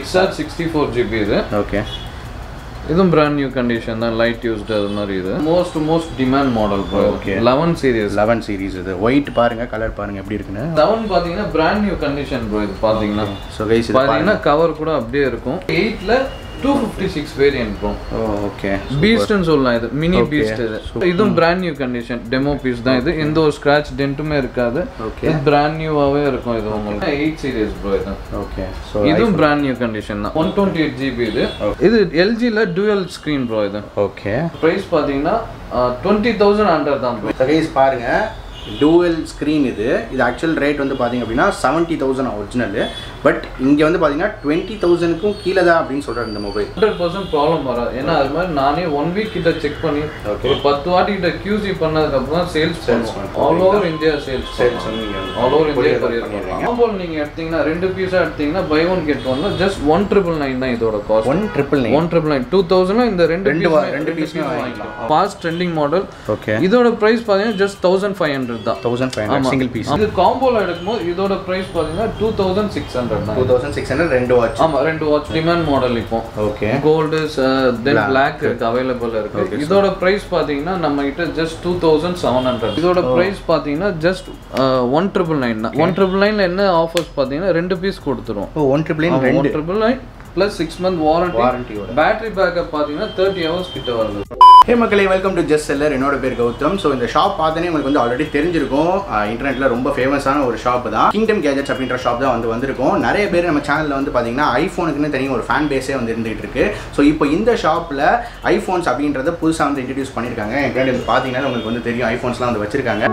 XOR sixty four GB இது okay இதுவும் brand new condition தான் லைட் யூஸ்டு அது மாதிரி இது most most demand model bro Okay. Eleven series eleven series இது ஒயிட் பாருங்க கலர் பாருங்க எப்படி இருக்குன்னு லெவன் பார்த்தீங்கன்னா பிராண்ட் நியூ கண்டிஷன் ப்ரோ இது பார்த்தீங்கன்னா ஸோ கைஸ் இது பார்த்தீங்கன்னா கவர் கூட அப்படியே இருக்கும் எயிட்ல two fifty six variant bro okay பீஸ்ட்னு சொல்லலாம் இது மினி பீஸ்ட் இது இதுவும் brand new condition demo piece தான் இது எந்த ஒரு ஸ்கிராச் டென்ட்டுமே இருக்காது Okay. இது பிராண்ட் நியூவாகவே இருக்கும் இது உங்களுக்கு எயிட் சீரியஸ் ப்ரோ இது ஓகே ஸோ இதுவும் பிராண்ட் நியூ கண்டிஷன் தான் ஒன் டுவெண்ட்டி எயிட் ஜிபி இது இது எல்ஜியில் டுவல் ஸ்க்ரீன் ப்ரோ இது ஓகே ப்ரைஸ் பார்த்தீங்கன்னா டுவெண்ட்டி தௌசண்ட் ஹண்ட்ரட் தான் ப்ரோ ஸோ கைஸ் பாருங்க டூவல் ஸ்க்ரீன் இது இது ஆக்சுவல் ரேட் வந்து பார்த்தீங்க அப்படின்னா செவன்ட்டி தௌசண்ட் ஒரிஜினல் பட் இங்கே வந்து பார்த்தீங்கன்னா டுவெண்ட்டி தௌசண்ட்க்கும் கீழே தான் அப்படின்னு சொல்கிறார் இந்த மொபைல் ஹண்ட்ரட் பர்சன்ட் ப்ராப்ளம் வராது ஏன்னா அது மாதிரி நானே ஒன் வீக் கிட்ட செக் பண்ணி ஒரு பத்து வாட்டி கிட்ட கியூசி பண்ணதுக்கு தான் சேல்ஸ் பண்ணுவோம் all over India sales Sales வந்து நீங்க all over India courier courier பண்ணிடுறீங்க. பண்ணுவோம் காம்போல் நீங்க எடுத்தீங்கன்னா ரெண்டு பீஸா எடுத்தீங்கன்னா பை ஒன் கெட் ஒன்ல ஜஸ்ட் ஒன் ட்ரிபிள் நைன் தான் இதோட cost one triple nine one triple nine two thousand இந்த ரெண்டு ரெண்டு piece வா- மே- ரெண்டு ரெண்டு piece மே பீஸ் வாங்கிக்கலாம். வாங்கிக்கலாம் ஃபாஸ்ட் ட்ரெண்டிங் மாடல் ஓகே இதோட பிரைஸ் பாத்தீங்கன்னா ஜஸ்ட் தௌசண்ட் ஃபைவ் ஹண்ட்ரட் தான் thousand five hundred single piece இது காம்போல எடுக்கும்போது இதோட பிரைஸ் பாத்தீங்கன்னா two thousand six hundred two தான் தௌசண்ட் சிக்ஸ் ஹண்ட்ரட் ரெண்டு வாட்ச் ஆமா ரெண்டு வாட்ச் டிமாண்ட் மாடல் இப்போ ஓகே கோல்டு தென் பிளாக் இருக்கு அவைலபிள் இருக்கு இதோட பிரைஸ் பாத்தீங்கன்னா நம்ம கிட்ட just two thousand seven hundred இதோட பிரைஸ் பாத்தீங்கன்னா ஜஸ்ட் ஒன் ட்ரிபிள் நைன் தான் ஒன் ட்ரிபிள் நைன்ல என்ன ஆஃபர்ஸ் பாத்தீங்கன்னா ரெண்டு பீஸ் கொடுத்துரும் ஓ ஒன் ட்ரிபிள் நைன் ஒன் ரெண்டு triple nine plus six month warranty வாரண்டியோட பேட்டரி பேக்கப் பாத்தீங்கன்னா தேர்ட்டி ஹவர்ஸ் கிட்ட வருது ஹே மக்களே வெல்கம் டு ஜஸ்ட் செல்லர் என்னோட பேர் கௌதம் ஸோ இந்த ஷாப் பார்த்தனே உங்களுக்கு வந்து ஆல்ரெடி தெரிஞ்சிருக்கும் இன்டர்நெட்ல ரொம்ப ஃபேமஸான ஒரு ஷாப் தான் கிங்டம் கேஜெட்ஸ் அப்படின்ற ஷாப் தான் வந்து வந்திருக்கும் நிறைய பேர் நம்ம சேனலில் வந்து பார்த்தீங்கன்னா ஐஃபோனுக்குன்னு தனி ஒரு ஃபேன் பேஸே வந்து இருந்துகிட்டு இருக்கு ஸோ இப்போ இந்த ஷாப்பில் ஐஃபோன்ஸ் அப்படின்றத புதுசாக வந்து இன்ட்ரடியூஸ் பண்ணியிருக்காங்க என் பின்னாடி வந்து பார்த்தீங்கன்னா உங்களுக்கு வந்து தெரியும் ஐஃபோன்ஸ்லாம் வந்து வச்சிருக்காங்க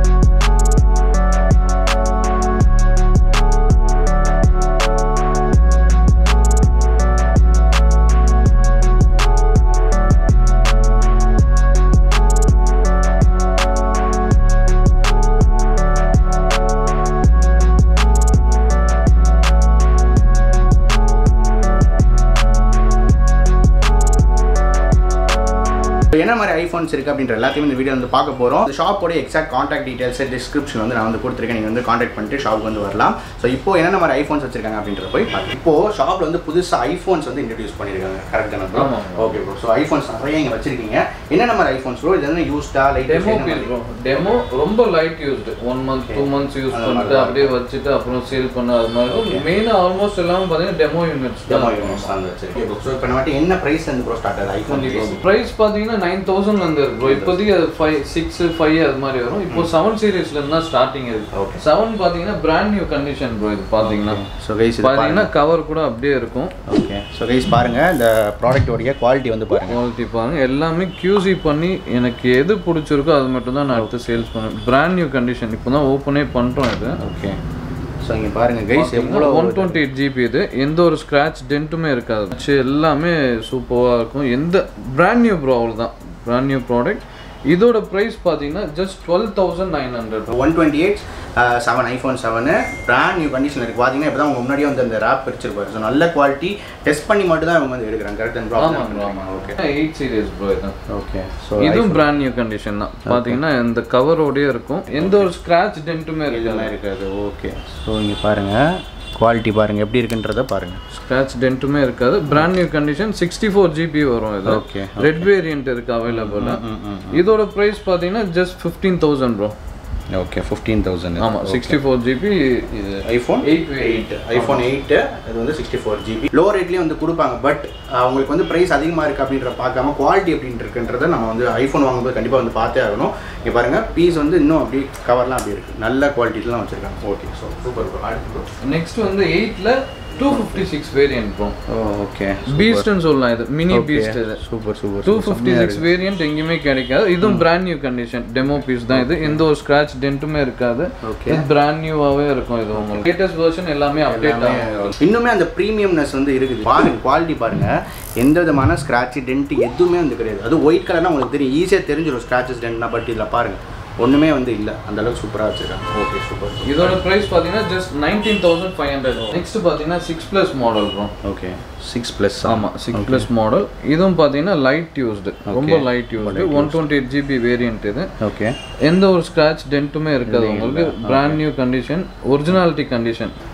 So, என்ன மாதிரி ஐஃபோன்ஸ் இருக்குது அப்படின்ற எல்லாத்தையும் இந்த வீடியோ வந்து பார்க்க போகிறோம் இந்த ஷாப்போட எக்ஸாக்ட் காண்டாக்ட் டீடைல்ஸ் டிஸ்கிரிப்ஷன் வந்து நான் வந்து கொடுத்துருக்கேன் நீங்கள் வந்து காண்டாக்ட் பண்ணிட்டு ஷாப் வந்து வரலாம் ஸோ இப்போ என்னென்ன மாதிரி ஐஃபோன்ஸ் வச்சிருக்காங்க அப்படின்றத போய் பார்க்கலாம் இப்போ ஷாப்பில் வந்து புதுசாக ஐஃபோன்ஸ் வந்து இன்ட்ரடியூஸ் பண்ணியிருக்காங்க கரெக்ட் தானே ஆமா. ஓகே ப்ரோ ஸோ ஐஃபோன்ஸ் நிறைய இங்கே வச்சிருக்கீங்க என்னென்ன மாதிரி ஐஃபோன்ஸ் ப்ரோ இது என்ன யூஸ்டா demo light piece bro demo ரொம்ப light used one month two months use அந்த பண்ணிட்டு அப்படியே வச்சுட்டு அப்புறம் சேல் பண்ண அது மாதிரி மெயினாக ஆல்மோஸ்ட் எல்லாமே பார்த்தீங்கன்னா டெமோ யூனிட்ஸ் டெமோ யூனிட்ஸ் தான் வச்சிருக்கேன் ஸோ இப்போ நம்ம என்ன ப்ரைஸ் வந்து ப்ரோ ஸ்டார்ட் ஆகுது ஐஃபோன் ப்ரைஸ் பார்த்தீங்கன்னா நைன் தௌசண்ட்ல இருந்து இருக்கு ப்ரோ இப்போதைக்கு அது ஃபைவ் சிக்ஸ் ஃபைவ் அது மாதிரி வரும் இப்போ செவன் சீரீஸ்ல இருந்து தான் ஸ்டார்டிங் இருக்கு Okay. செவன் பார்த்தீங்கன்னா பிராண்ட் நியூ கண்டிஷன் ப்ரோ இது பார்த்தீங்கன்னா ஸோ கைஸ் இது பார்த்தீங்கன்னா கவர் கூட அப்படியே இருக்கும் ஓகே ஸோ கைஸ் பாருங்க இந்த ப்ராடக்டோடைய குவாலிட்டி வந்து பாருங்க குவாலிட்டி பாருங்க எல்லாமே QC பண்ணி எனக்கு எது பிடிச்சிருக்கோ அது மட்டும் தான் நான் எடுத்து சேல்ஸ் பண்ணுவேன் பிராண்ட் நியூ கண்டிஷன் இப்போ தான் ஓப்பனே பண்ணுறோம் இது ஓகே ஸோ இங்கே பாருங்க கைஸ் எவ்வளோ ஒன் டுவெண்ட்டி எயிட் ஜிபி இது எந்த ஒரு ஸ்க்ராட்ச் டென்ட்டுமே இருக்காது சரி, எல்லாமே சூப்பராக இருக்கும் எந்த பிராண்ட் நியூ ப்ரோ அவ்வளோதான் பிராண்ட் நியூ ப்ராடக்ட் இதோட ப்ரைஸ் பார்த்தீங்கன்னா just twelve thousand nine hundred one twenty eight seven iPhone seven brand new condition இருக்குது பார்த்தீங்கன்னா இப்போ தான் உங்க முன்னாடியே வந்து அந்த ரேப் பிரிச்சிருப்பாரு ஸோ நல்ல குவாலிட்டி டெஸ்ட் பண்ணி மட்டும் தான் இவங்க வந்து எடுக்கிறாங்க கரெக்ட் ஆமாம் ஆமாம் ஓகே எயிட் சீரியஸ் ப்ரோ இதுதான் ஓகே ஸோ இதுவும் பிராண்ட் நியூ கண்டிஷன் தான் பார்த்தீங்கன்னா இந்த கவரோடயே இருக்கும் எந்த ஒரு ஸ்க்ராட்ச் டென்ட்டுமே இருக்காது இதெல்லாம் இருக்காது ஓகே ஸோ இங்கே பாருங்கள் குவாலிட்டி பாருங்கள் எப்படி இருக்குன்றத பாருங்கள் ஸ்க்ராட்ச் டென்ட்டுமே இருக்காது brand new condition sixty four GB வரும் இது ஓகே ரெட் வேரியன்ட் இருக்கு அவைலபிள் இதோட ப்ரைஸ் பார்த்தீங்கன்னா just fifteen thousand bro okay fifteen thousand ஆமாம் சிக்ஸ்டி ஃபோர் ஜிபி இது iPhone eight eight iPhone eight இது வந்து சிக்ஸ்டி ஃபோர் ஜிபி லோ ரேட்லேயும் வந்து கொடுப்பாங்க பட் உங்களுக்கு வந்து ப்ரைஸ் அதிகமாக இருக்குது அப்படின்ற பார்க்காம குவாலிட்டி அப்படின்ட்டு இருக்குன்றத நம்ம வந்து ஐஃபோன் வாங்கும்போது கண்டிப்பாக வந்து பார்த்தே ஆகணும் இங்கே பாருங்கள் பீஸ் வந்து இன்னும் அப்படி கவர்லாம் அப்படி இருக்குது நல்ல குவாலிட்டிலாம் வச்சுருக்காங்க ஓகே ஸோ சூப்பர் ப்ரோ அடுத்து நெக்ஸ்ட் வந்து எயிட்ல two fifty six variant bro okay பீஸ்ட்னு சொல்லலாம் இது மினி பீஸ்ட் இது super super two fifty six variant எங்கேயுமே கிடைக்காது இதுவும் brand new condition demo piece தான் இது எந்த ஒரு ஸ்க்ராட்ச் டென்ட்டுமே இருக்காது ஓகே இது பிராண்ட் நியூவாகவே இருக்கும் இது உங்களுக்கு லேட்டஸ்ட் வெர்ஷன் எல்லாமே அப்டேட் ஆகும் இன்னுமே அந்த ப்ரீமியம்னஸ் வந்து இருக்குது பாருங்க குவாலிட்டி பாருங்க எந்த விதமான ஸ்க்ராட்ச் டென்ட் எதுவுமே வந்து கிடையாது அது ஒயிட் கலர்னா உங்களுக்கு தெரியும் ஈஸியாக தெரிஞ்சிடும் ஸ்க்ராச்சஸ் டென்ட்னா பட் இதில் பாருங்க ஒன்றுமே வந்து இல்லை அந்த அளவுக்கு சூப்பராக வச்சிருக்காங்க ஓகே சூப்பர் இதோட பிரைஸ் பார்த்தீங்கன்னா just nineteen thousand five hundred next பார்த்தீங்கன்னா six plus model bro okay six plus ஆமாம் சிக்ஸ் ப்ளஸ் மாடல் இதுவும் பார்த்தீங்கன்னா லைட் யூஸ்டு ரொம்ப light used one twenty eight GB variant இது ஓகே எந்த ஒரு ஸ்க்ராட்ச் டென்ட்டுமே இருக்காது உங்களுக்கு brand new condition originality condition so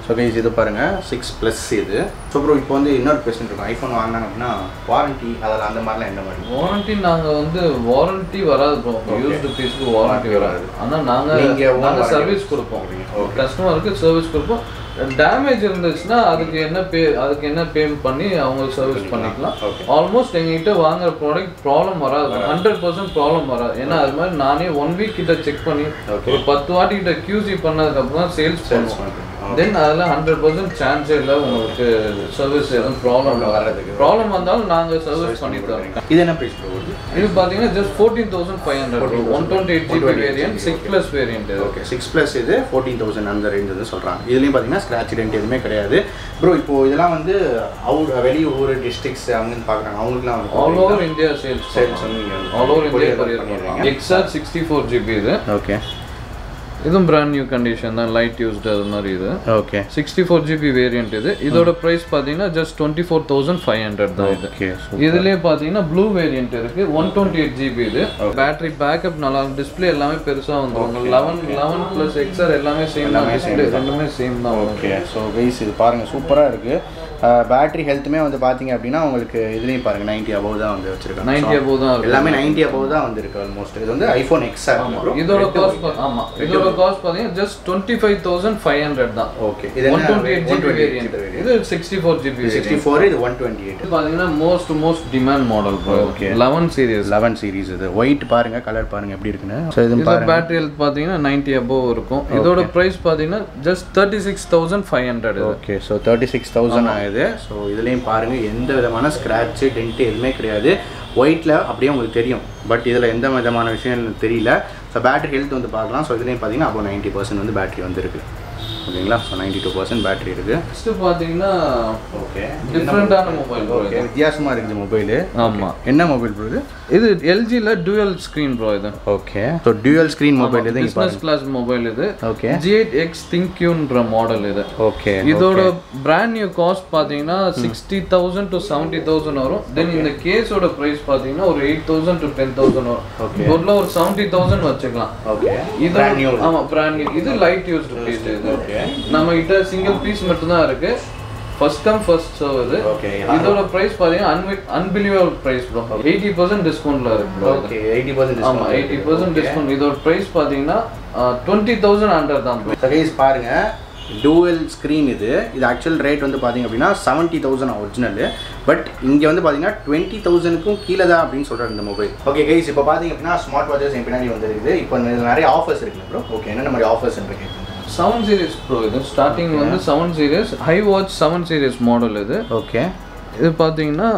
so guys இது பாருங்க சிக்ஸ் ப்ளஸ் இது ஸோ ப்ரோ இப்போ வந்து இன்னொரு கொஸ்டின் இருக்கும் ஐஃபோன் வாங்கினாங்க அப்படின்னா வாரண்டி அதில் அந்த மாதிரிலாம் என்ன மாதிரி வாரண்டி நாங்க வந்து வாரண்டி வராது ப்ரோ யூஸ்டு பீஸ்க்கு வாரண்டி வராது ஆனா நாங்க நீங்க own நாங்க warranty சர்வீஸ் கொடுப்போம் Okay. கஸ்டமருக்கு சர்வீஸ் கொடுப்போம் டேமேஜ் இருந்துச்சுன்னா அதுக்கு என்ன பே அதுக்கு என்ன பே பண்ணி அவங்க சர்வீஸ் பண்ணிக்கலாம் Okay. ஆல்மோஸ்ட் எங்ககிட்ட வாங்குற ப்ராடக்ட் ப்ராப்ளம் வராது ஹண்ட்ரட் பர்சன்ட் ப்ராப்ளம் வராது ஏன்னா அது மாதிரி நானே ஒன் வீக் கிட்ட செக் பண்ணி Okay. ஒரு பத்து வாட்டி கிட்ட கியூசி பண்ணதுக்கு அப்புறம் சேல்ஸ் Sales பண்ணுவோம் பண்றீங்க. தென் அதெல்லாம் ஹண்ட்ரட் பர்சன்ட் சான்ஸே இல்லை உங்களுக்கு சர்வீஸ் எதுவும் ப்ராப்ளம் வர்றதுக்கு. ப்ராப்ளம் வந்தாலும் நாங்கள் சர்வீஸ் பண்ணி தரோம் இது என்ன ப்ரைஸ் ப்ரோ வருது இது பார்த்தீங்கன்னா just fourteen thousand five hundred one twenty eight GB 128 variant six plus variant இது ஓகே சிக்ஸ் ப்ளஸ் இது ஃபோர்டீன் தௌசண்ட் அந்த ரேஞ்ச் வந்து சொல்கிறாங்க இதுலேயும் பார்த்தீங்கன்னா ஸ்க்ராட்ச் டென்ட் எதுவுமே கிடையாது ப்ரோ இப்போ இதெல்லாம் வந்து அவுட் வெளியூர் டிஸ்ட்ரிக்ஸ் அவங்கன்னு பார்க்குறாங்க அவங்களுக்குலாம் வந்து all over India sales Sales வந்து நீங்க வந்து all over India courier courier பண்ணிடுறீங்க. பண்ணுவாங்க எக்ஸாட் சிக்ஸ்டி ஃபோர் ஜிபி இது ஓகே இதுவும் பிராண்ட் நியூ கண்டிஷன் தான் லைட் யூஸ்டு அது மாதிரி இது okay sixty four GB variant இது இதோட ப்ரைஸ் பார்த்தீங்கன்னா just twenty four thousand five hundred தான் இது ஓகே இதுலயே பாத்தீங்கன்னா ப்ளூ வேரியன்ட் இருக்கு ஒன் டுவெண்ட்டி எயிட் ஜிபி இது பேட்டரி பேக்கப் நல்லா டிஸ்பிளே எல்லாமே பெருசா வந்துரும் லெவன் லெவன் பிளஸ் எக்ஸ்ஆர் எல்லாமே சேம் தான் டிஸ்பிளே ரெண்டுமே சேம் தான் வரும் ஓகே ஸோ கைஸ் இது பாருங்கள் சூப்பராக இருக்குது பேட்டரி ஹெல்த்துமே வந்து பார்த்தீங்க அப்படின்னா உங்களுக்கு இதுலேயும் பாருங்கள் நைன்ட்டி above தான் வந்து வச்சிருக்காங்க 90 above தான் இருக்கு. எல்லாமே நைன்ட்டி above தான் வந்து இருக்கு ஆல்மோஸ்ட் இது வந்து ஐஃபோன் எக்ஸ் இதோட காஸ்ட் ஆமா இதோட காஸ்ட் பாத்தீங்கன்னா just twenty five thousand five hundred தான் ஓகே இது ஒன் என்ன டுவெண்ட்டி எயிட் ஜிபி வேரியன்ட் இது sixty four GB sixty four இது ஒன் டுவெண்ட்டி எயிட் இது பாத்தீங்கன்னா most most demand model Okay. Eleven series eleven series இது ஒயிட் பாருங்க கலர் பாருங்க எப்படி இருக்குன்னு ஸோ இது இது பாருங்க பேட்டரி ஹெல்த் பாத்தீங்கன்னா நைன்டி above இருக்கும் இதோட பிரைஸ் பாத்தீங்கன்னா just thirty six thousand five hundred okay so thirty six thousand ஆகுது ஸோ இதுலேயும் பாருங்க எந்த விதமான ஸ்க்ராட்சு டென்ட்டு எதுவுமே கிடையாது ஒயிட்டில் அப்படியே உங்களுக்கு தெரியும் பட் இதில் எந்த விதமான விஷயம் எனக்கு தெரியல ஸோ பேட்டரி ஹெல்த் வந்து பார்க்கலாம் ஸோ இதுலேயும் பார்த்தீங்கன்னா அப்போ நைன்ட்டி பர்சன்ட் வந்து பேட்டரி வந்து இருக்கு ஓகேங்களா so ninety two percent battery இருக்குது நெக்ஸ்ட் பாத்தீங்கன்னா ஓகே டிஃப்ரெண்டான மொபைல் ஓகே வித்தியாசமாக இருக்குது மொபைலு ஆமா என்ன மொபைல் ப்ரோ இது இது எல்ஜில டுவல் ஸ்கிரீன் ப்ரோ இது okay so dual screen mobile இது இங்க பிசினஸ் கிளாஸ் மொபைல் இது ஓகே ஜி எயிட் எக்ஸ் திங்க்யூன்ற மாடல் இது ஓகே இதோட பிராண்ட் நியூ காஸ்ட் பாத்தீங்கன்னா sixty thousand to seventy thousand வரும் தென் இந்த கேஸோட பிரைஸ் பாத்தீங்கன்னா ஒரு eight thousand to ten thousand வரும் Okay. டோட்டலா ஒரு செவன்டி தௌசண்ட் வச்சுக்கலாம் ஓகே இது Brand new. ஆமா பிராண்ட் நியூ இது லைட் யூஸ்டு பீஸ் இது Okay. நம்ம கிட்ட சிங்கிள் பீஸ் மட்டும் தான் இருக்கு ஃபர்ஸ்ட் கம் ஃபர்ஸ்ட் சர்வ் இது Okay. இதோட பிரைஸ் பாத்தீங்கன்னா unbelievable price bro eighty percent டிஸ்கவுண்ட்ல இருக்கு bro இது. ஓகே எயிட்டி பர்சன்ட் ஆமா எயிட்டி பர்சன்ட் டிஸ்கவுண்ட் இதோட பிரைஸ் பாத்தீங்கன்னா டுவெண்ட்டி தௌசண்ட் அண்டர் தான் bro. சகைஸ் பாருங்க டூவல் ஸ்க்ரீன் இது இது ஆக்சுவல் ரேட் வந்து பார்த்தீங்க அப்படின்னா செவன்ட்டி தௌசண்ட் ஒரிஜினல் பட் இங்கே வந்து பார்த்தீங்கன்னா டுவெண்ட்டி தௌசண்ட்க்கும் கீழே தான் அப்படின்னு சொல்கிறார் இந்த மொபைல் ஓகே கைஸ் இப்போ பார்த்தீங்க அப்படின்னா ஸ்மார்ட் வாட்சஸ் என் பின்னாடி வந்துருக்குது இப்போ இதுல நிறைய ஆஃபர்ஸ் இருக்குல்ல ப்ரோ ஓகே என்னென்ன மாதிரி ஆஃபர்ஸ் இருக்கு செவன் சீரிஸ் ப்ரோ இது ஸ்டார்டிங் வந்து seven series hi watch seven series model இது ஓகே இது பார்த்தீங்கன்னா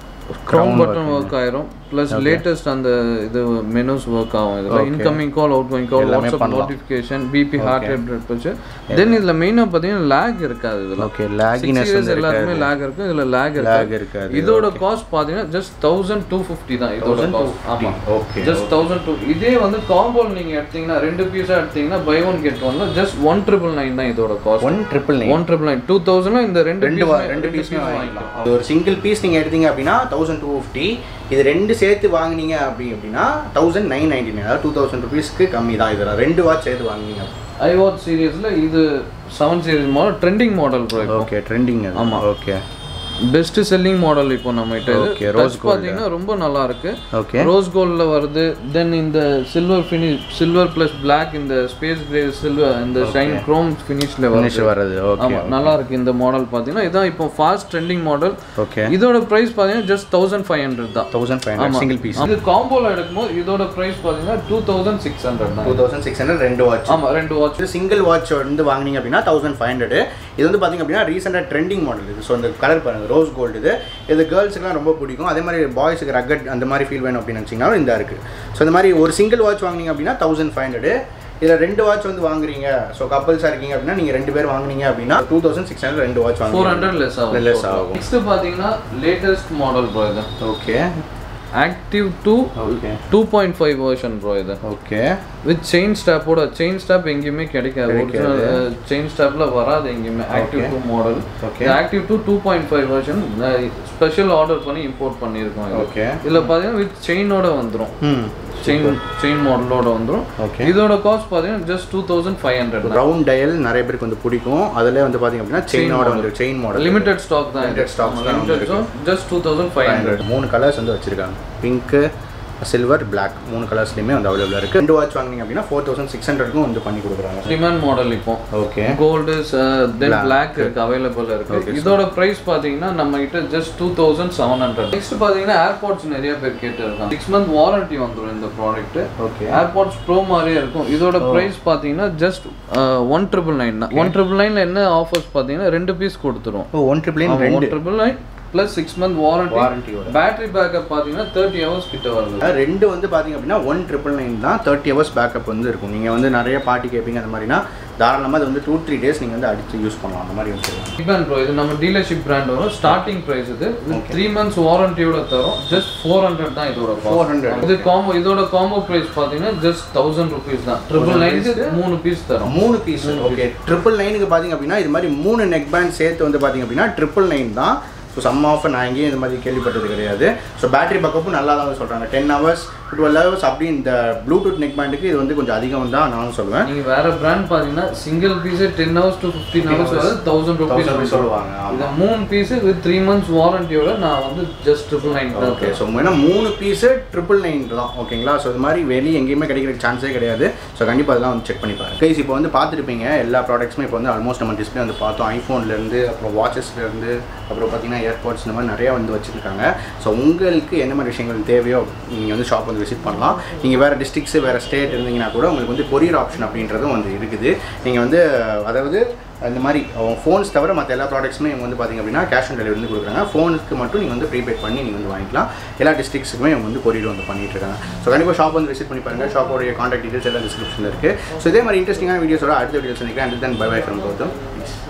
க்ரௌன் பட்டன் ஒர்க் ஆயிரும் ப்ளஸ் லேட்டஸ்ட் அந்த இது மெனுஸ் ஒர்க் ஆகும் இதில் incoming call out going call எல்லாமே வாட்ஸ்அப் பண்ணலாம். நோட்டிஃபிகேஷன் பிபி ஹார்ட் ரேட் வச்சு தென் இதில் மெயினாக பார்த்தீங்கன்னா லேக் இருக்காது இதில் ஓகே லேகினஸ் வந்து எல்லாருமே லேக் இருக்கு இதுல லேக் லேக் இருக்காது இருக்காது இதோட காஸ்ட் பாத்தீங்கன்னா ஜஸ்ட் தௌசண்ட் டூ ஃபிஃப்டி தான் இதோட காஸ்ட் ஆமா ஓகே ஜஸ்ட் தௌசண்ட் டூ இதே வந்து காம்போல நீங்க எடுத்தீங்கன்னா ரெண்டு பீஸா எடுத்தீங்கன்னா பை ஒன் கெட் ஒன்ல ஜஸ்ட் ஒன் ட்ரிபிள் நைன் தான் இதோட cost one triple nine one triple nine two thousand இந்த ரெண்டு ரெண்டு piece வா- மே- ரெண்டு பீஸ்மே piece வாங்கிக்கலாம் அது ஒரு சிங்கிள் பீஸ் நீங்கள் எடுத்தீங்க அப்படின்னா தௌசண்ட் டூ ஃபிஃப்டி இது ரெண்டு சேர்த்து வாங்குனீங்க அப்படி அப்படின்னா தௌசண்ட் நைன் நைன்டி நைன் அதாவது டூ தௌசண்ட் ருபீஸ்க்கு கம்மி தான் இதில் ரெண்டு வாட்ச் சேர்த்து வாங்குனீங்க ஐ வாட்ச் சீரியஸ்ல இது seven series model trending model bro okay trending ஆமாம் ஓகே பெஸ்ட் செல்லிங் மாடல் இப்போ நம்ம கிட்ட Okay, இது rose ரோஸ் பாத்தீங்கன்னா ரொம்ப நல்லா இருக்கு ஓகே ரோஸ் கோல்ட்ல வருது தென் இந்த silver finish silver plus Black இந்த ஸ்பேஸ் கிரே சில்வர் இந்த ஷைன் குரோம் ஃபினிஷ்ல ஃபினிஷ் வருது வர்றது ஓகே ஆமா நல்லா இருக்கு இந்த மாடல் பாத்தீங்கன்னா இதான் இப்போ ஃபாஸ்ட் ட்ரெண்டிங் மாடல் ஓகே இதோட பிரைஸ் பாத்தீங்கன்னா ஜஸ்ட் தௌசண்ட் ஃபைவ் ஹண்ட்ரட் தான் thousand five hundred single piece இது காம்போல எடுக்கும்போது இதோட பிரைஸ் பாத்தீங்கன்னா டூ தௌசண்ட் சிக்ஸ் ஹண்ட்ரட் தான் டூ தௌசண்ட் சிக்ஸ் ஹண்ட்ரட் ரெண்டு வாட்ச் ஆமா ரெண்டு வாட்ச் இது சிங்கிள் வாட்ச் வந்து வாங்குனீங்க அப்படின்னா தௌசண்ட் ஃபைவ் ஹண்ட்ரட் இது வந்து பார்த்தீங்க அப்படின்னா ரீசெண்டாக ட்ரெண்டிங் மாடல் இது ஸோ இந்த கலர் பாருங்க ரோஸ் கோல்டு இது இது கேர்ள்ஸுக்குலாம் ரொம்ப பிடிக்கும் அதே மாதிரி பாய்ஸுக்கு ரக்கட் அந்த மாதிரி ஃபீல் வேணும் அப்படின்னு நினச்சிங்கனாலும் இந்த இருக்குது ஸோ இந்த மாதிரி ஒரு சிங்கிள் வாட்ச் வாங்குனீங்க அப்படின்னா தௌசண்ட் ஃபைவ் ஹண்ட்ரட் இதில் ரெண்டு வாட்ச் வந்து வாங்குறீங்க ஸோ கப்பல்ஸாக இருக்கீங்க அப்படின்னா நீங்கள் ரெண்டு பேர் வாங்குனீங்க அப்படின்னா டூ தௌசண்ட் சிக்ஸ் ஹண்ட்ரட் ரெண்டு வாட்ச் ஃபோர் வாங்குறீங்க ஹண்ட்ரட் லெஸ் ஆகும் Less ஆகும். நெக்ஸ்ட் பாத்தீங்கன்னா லேட்டஸ்ட் மாடல் ப்ரோ இது okay active two okay two point five version bro இது ஓகே வித் செயின் ஸ்டாப்போட செயின் ஸ்டாப் எங்கேயுமே கிடைக்காது ஒரிஜினல் செயின் ஸ்டாப்ல வராது எங்கேயுமே active two model Okay. Active two two point five version special order பண்ணி import பண்ணியிருக்கோம் இது ஓகே இதில் பார்த்தீங்கன்னா வித் செயினோட வந்துடும் ம் செயின் செயின் மாடலோட வந்துரும் ஓகே இதோட காஸ்ட் பார்த்தீங்கன்னா just two thousand five hundred round dial நிறைய பேருக்கு வந்து பிடிக்கும் அதில் வந்து பார்த்தீங்க அப்படின்னா செயினோட வந்து செயின் மாடல் லிமிடெட் ஸ்டாக் தான் Limited stocks தான் limited just two thousand five hundred மூணு கலர்ஸ் வந்து வச்சிருக்காங்க பிங்க்கு சில்வர் பிளாக் மூணு கலர்ஸ்லையுமே வந்து அவைலபிளாக இருக்குது ரெண்டு வாட்ச் வாங்கினீங்க அப்படின்னா ஃபோர் தௌசண்ட் சிக்ஸ் ஹண்ட்ரட்க்கும் வந்து பண்ணி கொடுக்குறாங்க டிமாண்ட் மாடல் இப்போ ஓகே கோல்டு தென் பிளாக் இருக்கு அவைலபிள் இருக்கு இதோட பிரைஸ் பாத்தீங்கன்னா நம்ம கிட்ட just two thousand seven hundred next பாத்தீங்கன்னா ஏர்பாட்ஸ் நிறைய பேர் கேட்டு இருக்காங்க சிக்ஸ் மந்த் வாரண்டி வந்துடும் இந்த ப்ராடக்ட் ஓகே ஏர்பாட்ஸ் ப்ரோ மாதிரியே இருக்கும் இதோட பிரைஸ் பாத்தீங்கன்னா ஜஸ்ட் ஒன் ட்ரிபிள் நைன் தான் ஒன் ட்ரிபிள் நைன்ல என்ன ஆஃபர்ஸ் பாத்தீங்கன்னா ரெண்டு பீஸ் கொடுத்துரும் ஓ ஒன் ட்ரிபிள் ஒன் ரெண்டு triple nine plus six month warranty வாரண்டியோட பேட்டரி பேக்கப் பாத்தீங்கன்னா தேர்ட்டி ஹவர்ஸ் கிட்ட வருது ரெண்டு வந்து பார்த்தீங்க அப்படின்னா ஒன் ட்ரிபிள் நைன் தான் தேர்ட்டி ஹவர்ஸ் பேக்கப் வந்து இருக்கும் நீங்கள் வந்து நிறைய பார்ட்டி கேட்பீங்க அந்த மாதிரினா தாராளமாக அது வந்து டூ த்ரீ டேஸ் நீங்கள் வந்து அடித்து யூஸ் பண்ணலாம் அந்த மாதிரி வச்சுருக்காங்க டிபன் ப்ரோ இது நம்ம டீலர்ஷிப் பிராண்ட் வரும் ஸ்டார்டிங் பிரைஸ் இது த்ரீ மந்த்ஸ் வாரண்டியோட தரும் ஜஸ்ட் ஃபோர் ஹண்ட்ரட் தான் இதோட cost. ஃபோர் ஹண்ட்ரட் இது காம்போ இதோட காம்போ பிரைஸ் பார்த்தீங்கன்னா ஜஸ்ட் தௌசண்ட் ருபீஸ் தான் ட்ரிபிள் நைனுக்கு மூணு பீஸ் தரும் மூணு பீஸ் ஓகே ட்ரிபிள் நைனுக்கு பார்த்தீங்க அப்படின்னா இது மாதிரி மூணு நெக் பேண்ட் சேர்த்து வந்து பார்த்தீங்க அப்படின்னா ட்ரிபிள் நைன் தான் ஸோ சம் ஆஃபர் நான் எங்கேயும் இந்த மாதிரி கேள்விப்பட்டது கிடையாது ஸோ பேட்டரி பேக்கப்பும் நல்லா தான் சொல்கிறாங்க டென் ஹவர்ஸ் டுவெல் ஹவர்ஸ் அப்படி இந்த ப்ளூடூத் நெக் பேண்டுக்கு இது வந்து கொஞ்சம் அதிகம் தான் நானும் சொல்லுவேன் நீங்க வேற பிராண்ட் பாத்தீங்கன்னா single piece ten hours to fifteen hours வரை தௌசண்ட் ருபீஸ் தௌசண்ட் சொல்லுவாங்க ஆமாம் இந்த மூணு பீஸ் வித் த்ரீ மந்த்ஸ் வாரண்டியோட நான் வந்து ஜஸ்ட் ட்ரிபிள் நைன் தான் ஓகே ஸோ ஏன்னா மூணு பீஸு ட்ரிபிள் நைன் தான் ஓகேங்களா ஸோ இது மாதிரி வெளியே எங்கேயுமே கிடைக்கிற சான்ஸே கிடையாது ஸோ கண்டிப்பாக அதெல்லாம் வந்து செக் பண்ணி பாருங்க கைஸ் இப்போ வந்து பார்த்துருப்பீங்க எல்லா ப்ராடக்ட்ஸுமே இப்போ வந்து ஆல்மோஸ்ட் நம்ம டிஸ்பிளே வந்து பார்த்தோம் ஐஃபோன்லேருந்து அப்புறம் வாட்சஸ்லேருந்து அப்புறம் பார்த்தீங்கன்னா ஏர்பாட்ஸ் இந்த மாதிரி நிறையா வந்து வச்சுருக்காங்க ஸோ உங்களுக்கு என்ன மாதிரி விஷயங்கள் தேவையோ நீங்கள் வந்து ஷாப் வந்து விசிட் பண்ணலாம் நீங்கள் வேறு டிஸ்ட்ரிக்ஸு வேறு ஸ்டேட் இருந்தீங்கன்னா கூட உங்களுக்கு வந்து கொரியர் ஆப்ஷன் அப்படின்றதும் வந்து இருக்குது நீங்கள் வந்து அதாவது இந்த மாதிரி ஃபோன்ஸ் தவிர மற்ற எல்லா ப்ராடக்ட்ஸுமே இவங்க வந்து பார்த்தீங்க அப்படின்னா கேஷ் ஆன் டெலிவரி வந்து கொடுக்குறாங்க ஃபோனுக்கு மட்டும் நீங்கள் வந்து ப்ரீபேட் பண்ணி நீங்கள் வந்து வாங்கிக்கலாம் எல்லா டிஸ்ட்ரிக்ஸுக்குமே இவங்க வந்து கொரியர் வந்து பண்ணிட்டு இருக்காங்க ஸோ கண்டிப்பாக ஷாப் வந்து விசிட் பண்ணி பாருங்கள் ஷாப்போடைய காண்டாக்ட் டீடைல்ஸ் எல்லாம் டிஸ்கிரிப்ஷனில் இருக்குது ஸோ இதே மாதிரி இன்ட்ரெஸ்டிங்கான வீடியோஸோட அடுத்த வீடியோஸ் நினைக்கிறேன் and then bye bye from Gautham